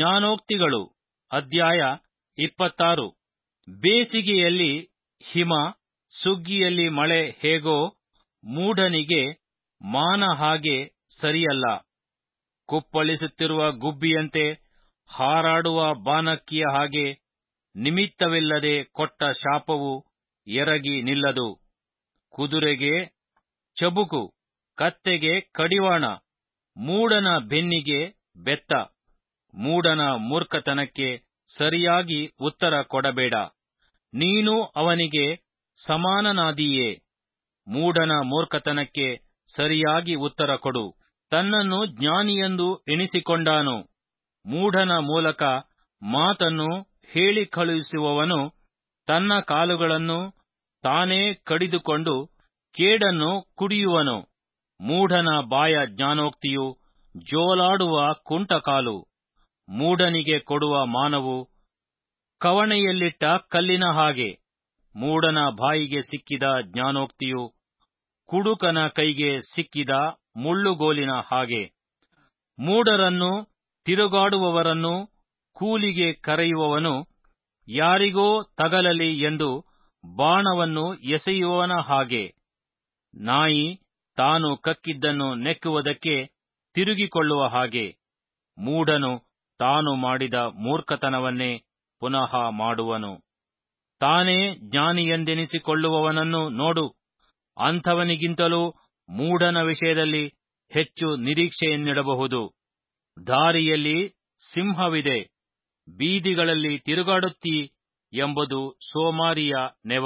ಜ್ಞಾನೋಕ್ತಿಗಳು ಅಧ್ಯಾಯ ಇಪ್ಪತ್ತಾರು ಬೇಸಿಗೆಯಲ್ಲಿ ಹಿಮ ಸುಗ್ಗಿಯಲ್ಲಿ ಮಳೆ ಹೇಗೋ ಮೂಢನಿಗೆ ಮಾನ ಹಾಗೆ ಸರಿಯಲ್ಲ ಕುಪ್ಪಳಿಸುತ್ತಿರುವ ಗುಬ್ಬಿಯಂತೆ ಹಾರಾಡುವ ಬಾನಕ್ಕಿಯ ಹಾಗೆ ನಿಮಿತ್ತವಿಲ್ಲದೆ ಕೊಟ್ಟ ಶಾಪವು ಎರಗಿ ನಿಲ್ಲದು ಕುದುರೆಗೆ ಚಬುಕು ಕತ್ತೆಗೆ ಕಡಿವಾಣ ಮೂಢನ ಬೆನ್ನಿಗೆ ಬೆತ್ತ ಮೂಢನ ಮೂರ್ಖತನಕ್ಕೆ ಸರಿಯಾಗಿ ಉತ್ತರ ಕೊಡಬೇಡ ನೀನು ಅವನಿಗೆ ಸಮಾನನಾದೀಯೇ ಮೂಢನ ಮೂರ್ಖತನಕ್ಕೆ ಸರಿಯಾಗಿ ಉತ್ತರ ಕೊಡು ತನ್ನನ್ನು ಜ್ಞಾನಿಯೆಂದು ಎಣಿಸಿಕೊಂಡಾನು ಮೂಢನ ಮೂಲಕ ಮಾತನ್ನು ಹೇಳಿ ಕಳುಹಿಸುವವನು ತನ್ನ ಕಾಲುಗಳನ್ನು ತಾನೇ ಕಡಿದುಕೊಂಡು ಕೇಡನ್ನು ಕುಡಿಯುವನು ಮೂಢನ ಬಾಯ ಜ್ಞಾನೋಕ್ತಿಯು ಜೋಲಾಡುವ ಕುಂಟಕಾಲು ಮೂಢನಿಗೆ ಕೊಡುವ ಮಾನವು ಕವಣೆಯಲ್ಲಿಟ್ಟ ಕಲ್ಲಿನ ಹಾಗೆ ಮೂಢನ ಬಾಯಿಗೆ ಸಿಕ್ಕಿದ ಜ್ಞಾನೋಕ್ತಿಯು ಕುಡುಕನ ಕೈಗೆ ಸಿಕ್ಕಿದ ಮುಳ್ಳುಗೋಲಿನ ಹಾಗೆ ಮೂಢರನ್ನು ತಿರುಗಾಡುವವರನ್ನು ಕೂಲಿಗೆ ಕರೆಯುವವನು ಯಾರಿಗೋ ತಗಲಲಿ ಎಂದು ಬಾಣವನ್ನು ಎಸೆಯುವವನ ಹಾಗೆ ನಾಯಿ ತಾನು ಕಕ್ಕಿದ್ದನ್ನು ನೆಕ್ಕುವುದಕ್ಕೆ ತಿರುಗಿಕೊಳ್ಳುವ ಹಾಗೆ ಮೂಢನು ತಾನು ಮಾಡಿದ ಮೂರ್ಖತನವನ್ನೇ ಪುನಃ ಮಾಡುವನು ತಾನೇ ಜ್ಞಾನಿಯೆಂದೆನಿಸಿಕೊಳ್ಳುವವನನ್ನು ನೋಡು ಅಂಥವನಿಗಿಂತಲೂ ಮೂಢನ ವಿಷಯದಲ್ಲಿ ಹೆಚ್ಚು ನಿರೀಕ್ಷೆಯನ್ನಿಡಬಹುದು ದಾರಿಯಲ್ಲಿ ಸಿಂಹವಿದೆ ಬೀದಿಗಳಲ್ಲಿ ತಿರುಗಾಡುತ್ತೀ ಎಂಬುದು ಸೋಮಾರಿಯ ನೆವ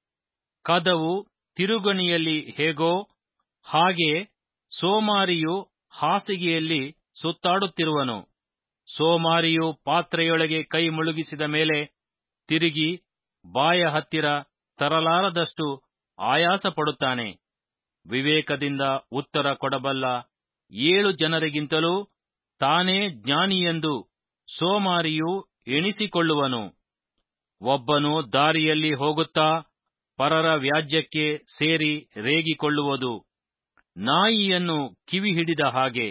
ಕದವು ತಿರುಗಣಿಯಲ್ಲಿ ಹೇಗೋ ಹಾಗೆ ಸೋಮಾರಿಯು ಹಾಸಿಗೆಯಲ್ಲಿ ಸುತ್ತಾಡುತ್ತಿರುವನು ಸೋಮಾರಿಯು ಪಾತ್ರೆಯೊಳಗೆ ಕೈ ಮುಳುಗಿಸಿದ ಮೇಲೆ ತಿರುಗಿ ಬಾಯ ಹತ್ತಿರ ತರಲಾರದಷ್ಟು ಆಯಾಸ ಪಡುತ್ತಾನೆ ವಿವೇಕದಿಂದ ಉತ್ತರ ಕೊಡಬಲ್ಲ ಏಳು ಜನರಿಗಿಂತಲೂ ತಾನೇ ಜ್ಞಾನಿಯೆಂದು ಸೋಮಾರಿಯು ಎಣಿಸಿಕೊಳ್ಳುವನು ಒಬ್ಬನು ದಾರಿಯಲ್ಲಿ ಹೋಗುತ್ತಾ ಪರರ ವ್ಯಾಜ್ಯಕ್ಕೆ ಸೇರಿ ರೇಗಿಕೊಳ್ಳುವುದು ನಾಯಿಯನ್ನು ಕಿವಿ ಹಿಡಿದ ಹಾಗೆ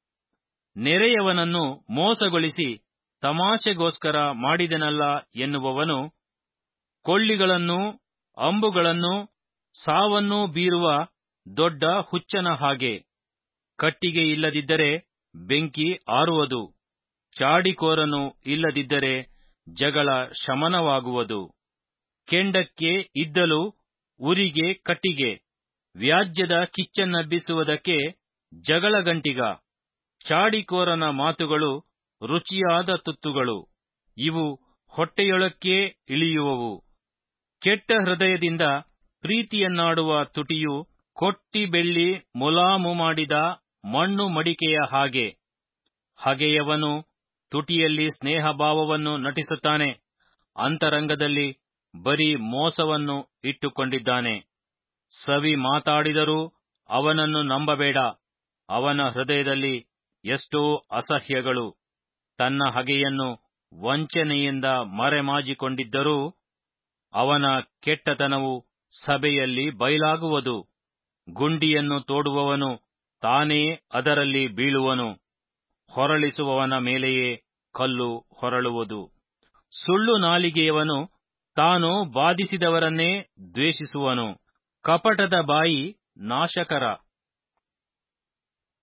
ನೆರೆಯವನನ್ನು ಮೋಸಗೊಳಿಸಿ ತಮಾಷೆಗೋಸ್ಕರ ಮಾಡಿದನಲ್ಲ ಎನ್ನುವವನು ಕೊಳ್ಳಿಗಳನ್ನೂ ಅಂಬುಗಳನ್ನು ಸಾವನ್ನೂ ಬೀರುವ ದೊಡ್ಡ ಹುಚ್ಚನ ಹಾಗೆ ಕಟ್ಟಿಗೆ ಇಲ್ಲದಿದ್ದರೆ ಬೆಂಕಿ ಆರುವುದು ಚಾಡಿಕೋರನು ಇಲ್ಲದಿದ್ದರೆ ಜಗಳ ಶಮನವಾಗುವುದು ಕೆಂಡಕ್ಕೆ ಇದ್ದಲು ಉರಿಗೆ ಕಟ್ಟಿಗೆ ವ್ಯಾಜ್ಯದ ಕಿಚ್ಚನ್ನಬ್ಬಿಸುವುದಕ್ಕೆ ಜಗಳಗಂಟಿಗ ಚಾಡಿಕೋರನ ಮಾತುಗಳು ರುಚಿಯಾದ ತುತ್ತುಗಳು ಇವು ಹೊಟ್ಟೆಯೊಳಕ್ಕೇ ಇಳಿಯುವವು ಕೆಟ್ಟ ಹೃದಯದಿಂದ ಪ್ರೀತಿಯನ್ನಾಡುವ ತುಟಿಯು ಕೊಟ್ಟಿ ಬೆಳ್ಳಿ ಮುಲಾಮು ಮಾಡಿದ ಮಣ್ಣು ಮಡಿಕೆಯ ಹಾಗೆ ಹಗೆಯವನು ತುಟಿಯಲ್ಲಿ ಸ್ನೇಹಭಾವವನ್ನು ನಟಿಸುತ್ತಾನೆ ಅಂತರಂಗದಲ್ಲಿ ಬರೀ ಮೋಸವನ್ನು ಇಟ್ಟುಕೊಂಡಿದ್ದಾನೆ ಸವಿ ಮಾತಾಡಿದರೂ ಅವನನ್ನು ನಂಬಬೇಡ ಅವನ ಹೃದಯದಲ್ಲಿ ಎಷ್ಟೋ ಅಸಹ್ಯಗಳು ತನ್ನ ಹಗೆಯನ್ನು ವಂಚನೆಯಿಂದ ಮರೆಮಾಚಿಕೊಂಡಿದ್ದರೂ ಅವನ ಕೆಟ್ಟತನವು ಸಭೆಯಲ್ಲಿ ಬಯಲಾಗುವುದು ಗುಂಡಿಯನ್ನು ತೋಡುವವನು ತಾನೇ ಅದರಲ್ಲಿ ಬೀಳುವನು ಹೊರಳಿಸುವವನ ಮೇಲೆಯೇ ಕಲ್ಲು ಹೊರಳುವುದು ಸುಳ್ಳು ನಾಲಿಗೆಯವನು ತಾನು ಬಾಧಿಸಿದವರನ್ನೇ ದ್ವೇಷಿಸುವನು ಕಪಟದ ಬಾಯಿ ನಾಶಕರ